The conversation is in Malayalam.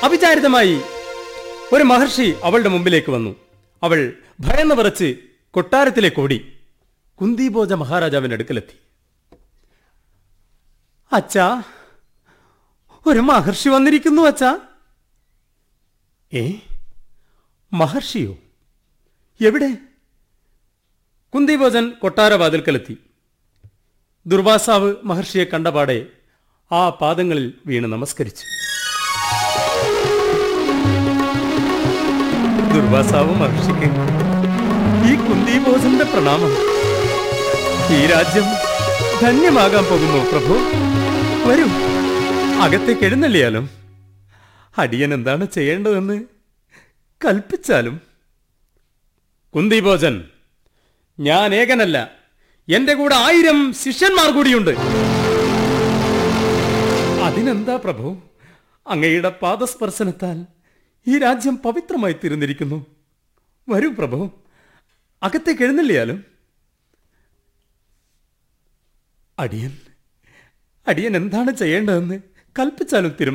അവിചാരിതമായി ഒരു മഹർഷി അവളുടെ മുമ്പിലേക്ക് വന്നു അവൾ ഭയന്ന് വിറച്ച് കൊട്ടാരത്തിലേക്ക് ഓടി കുന്തിഭോജ മഹാരാജാവിന്റെ അടുക്കലെത്തി അച്ഛാ ഒരു മഹർഷി വന്നിരിക്കുന്നു അച്ഛാ ഏ മഹർഷിയോ എവിടെ കുന്തിഭോജൻ കൊട്ടാരവാതിൽക്കലെത്തി ദുർവാസാവ് മഹർഷിയെ കണ്ടപാടെ ആ പാദങ്ങളിൽ വീണ് നമസ്കരിച്ചു ദുർവാസാവ് മഹർഷിക്ക് ഈ കുന്തിഭോജന്റെ പ്രണാമം ഈ രാജ്യം ധന്യമാകാൻ പോകുന്നു പ്രഭു വരൂ അകത്തേക്ക് എഴുന്നള്ളിയാലും അടിയൻ എന്താണ് ചെയ്യേണ്ടതെന്ന് കൽപ്പിച്ചാലും കുന്തിഭോജൻ ഞാൻ ഏകനല്ല എന്റെ കൂടെ ആയിരം ശിഷ്യന്മാർ കൂടിയുണ്ട് അതിനെന്താ പ്രഭു അങ്ങയുടെ പാദസ്പർശനത്താൽ ഈ രാജ്യം പവിത്രമായി തീർന്നിരിക്കുന്നു വരൂ പ്രഭു അകത്തേക്ക് എഴുന്നള്ളിയാലും അടിയൻ അടിയൻ എന്താണ് ചെയ്യേണ്ടതെന്ന് കൽപ്പിച്ചാലും തിരുമ